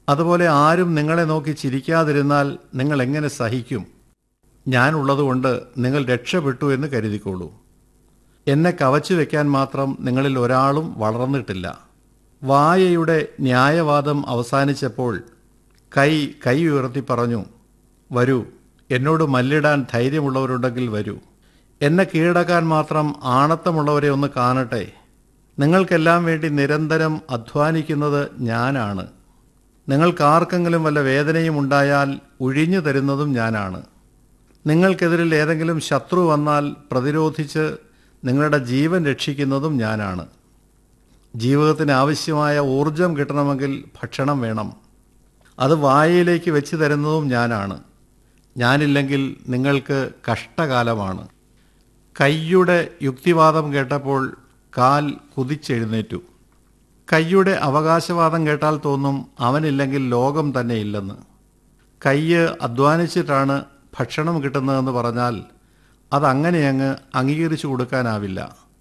അതുപോലെ ആരും നിങ്ങളെ നോക്കി ചിരിക്കാതിരുന്നാൽ നിങ്ങൾ എങ്ങനെ സഹിക്കും ഞാനുള്ളതുകൊണ്ട് നിങ്ങൾ രക്ഷപ്പെട്ടു എന്ന് കരുതിക്കോളൂ എന്നെ കവച്ചു വെക്കാൻ മാത്രം നിങ്ങളിൽ ഒരാളും വളർന്നിട്ടില്ല വായയുടെ ന്യായവാദം അവസാനിച്ചപ്പോൾ കൈ കൈ ഉയർത്തി പറഞ്ഞു വരൂ എന്നോട് മല്ലിടാൻ ധൈര്യമുള്ളവരുണ്ടെങ്കിൽ വരൂ എന്നെ കീഴടക്കാൻ മാത്രം ആണത്തമുള്ളവരെ ഒന്ന് കാണട്ടെ നിങ്ങൾക്കെല്ലാം വേണ്ടി നിരന്തരം അധ്വാനിക്കുന്നത് ഞാനാണ് നിങ്ങൾക്കാർക്കെങ്കിലും വല്ല വേദനയും ഉണ്ടായാൽ ഒഴിഞ്ഞു തരുന്നതും ഞാനാണ് നിങ്ങൾക്കെതിരിൽ ഏതെങ്കിലും ശത്രു വന്നാൽ പ്രതിരോധിച്ച് നിങ്ങളുടെ ജീവൻ രക്ഷിക്കുന്നതും ഞാനാണ് ജീവിതത്തിന് ആവശ്യമായ ഊർജം കിട്ടണമെങ്കിൽ ഭക്ഷണം വേണം അത് വായയിലേക്ക് വെച്ച് തരുന്നതും ഞാനാണ് ഞാനില്ലെങ്കിൽ നിങ്ങൾക്ക് കഷ്ടകാലമാണ് കയ്യുടെ യുക്തിവാദം കേട്ടപ്പോൾ കാൽ കുതിച്ചെഴുന്നേറ്റു കയ്യുടെ അവകാശവാദം കേട്ടാൽ തോന്നും അവനില്ലെങ്കിൽ ലോകം തന്നെ ഇല്ലെന്ന് കയ്യ് അധ്വാനിച്ചിട്ടാണ് ഭക്ഷണം കിട്ടുന്നതെന്ന് പറഞ്ഞാൽ അതങ്ങനെ അങ്ങ് അംഗീകരിച്ചു കൊടുക്കാനാവില്ല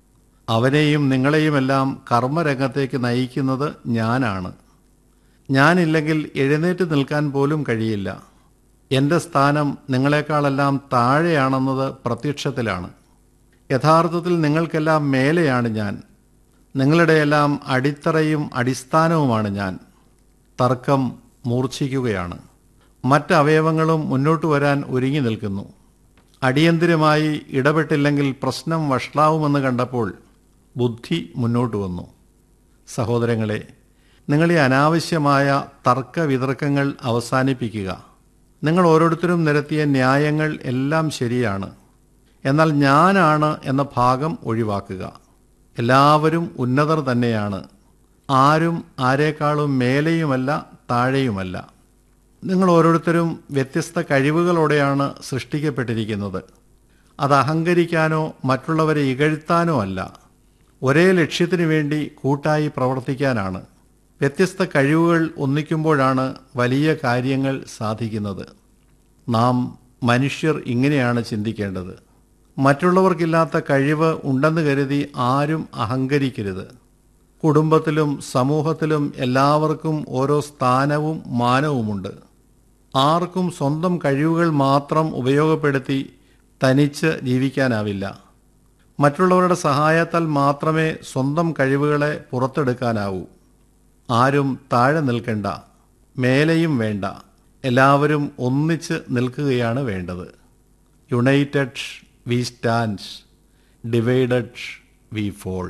അവനെയും നിങ്ങളെയുമെല്ലാം കർമ്മരംഗത്തേക്ക് നയിക്കുന്നത് ഞാനാണ് ഞാനില്ലെങ്കിൽ എഴുന്നേറ്റ് നിൽക്കാൻ പോലും കഴിയില്ല എൻ്റെ സ്ഥാനം നിങ്ങളെക്കാളെല്ലാം താഴെയാണെന്നത് പ്രത്യക്ഷത്തിലാണ് യഥാർത്ഥത്തിൽ നിങ്ങൾക്കെല്ലാം മേലെയാണ് ഞാൻ നിങ്ങളുടെയെല്ലാം അടിത്തറയും അടിസ്ഥാനവുമാണ് ഞാൻ തർക്കം മൂർച്ഛിക്കുകയാണ് മറ്റ് അവയവങ്ങളും മുന്നോട്ട് വരാൻ ഒരുങ്ങി നിൽക്കുന്നു അടിയന്തിരമായി ഇടപെട്ടില്ലെങ്കിൽ പ്രശ്നം വഷളാവുമെന്ന് കണ്ടപ്പോൾ ബുദ്ധി മുന്നോട്ട് വന്നു സഹോദരങ്ങളെ നിങ്ങൾ ഈ അനാവശ്യമായ തർക്ക വിതർക്കങ്ങൾ അവസാനിപ്പിക്കുക നിങ്ങൾ ഓരോരുത്തരും നിരത്തിയ ന്യായങ്ങൾ എല്ലാം ശരിയാണ് എന്നാൽ ഞാനാണ് എന്ന ഭാഗം ഒഴിവാക്കുക എല്ലാവരും ഉന്നതർ തന്നെയാണ് ആരും ആരേക്കാളും മേലെയുമല്ല താഴെയുമല്ല നിങ്ങൾ ഓരോരുത്തരും വ്യത്യസ്ത കഴിവുകളോടെയാണ് സൃഷ്ടിക്കപ്പെട്ടിരിക്കുന്നത് അത് അഹങ്കരിക്കാനോ മറ്റുള്ളവരെ ഇകഴ്ത്താനോ അല്ല ഒരേ ലക്ഷ്യത്തിനു വേണ്ടി കൂട്ടായി പ്രവർത്തിക്കാനാണ് വ്യത്യസ്ത കഴിവുകൾ ഒന്നിക്കുമ്പോഴാണ് വലിയ കാര്യങ്ങൾ സാധിക്കുന്നത് നാം മനുഷ്യർ ഇങ്ങനെയാണ് ചിന്തിക്കേണ്ടത് മറ്റുള്ളവർക്കില്ലാത്ത കഴിവ് ഉണ്ടെന്ന് കരുതി ആരും അഹങ്കരിക്കരുത് കുടുംബത്തിലും സമൂഹത്തിലും എല്ലാവർക്കും ഓരോ സ്ഥാനവും മാനവുമുണ്ട് ആർക്കും സ്വന്തം കഴിവുകൾ മാത്രം ഉപയോഗപ്പെടുത്തി തനിച്ച് ജീവിക്കാനാവില്ല മറ്റുള്ളവരുടെ സഹായത്താൽ മാത്രമേ സ്വന്തം കഴിവുകളെ പുറത്തെടുക്കാനാവൂ ആരും താഴെ നിൽക്കണ്ട മേലെയും വേണ്ട എല്ലാവരും ഒന്നിച്ച് നിൽക്കുകയാണ് വേണ്ടത് united we stand divided we fall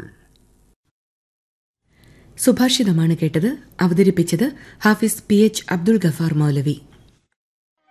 സുഭാഷിതമാണ് കേട്ടത് അവതരിപ്പിച്ചത് ഹാഫിസ് പി എച്ച് അബ്ദുൾ ഗഫാർ മൗലവി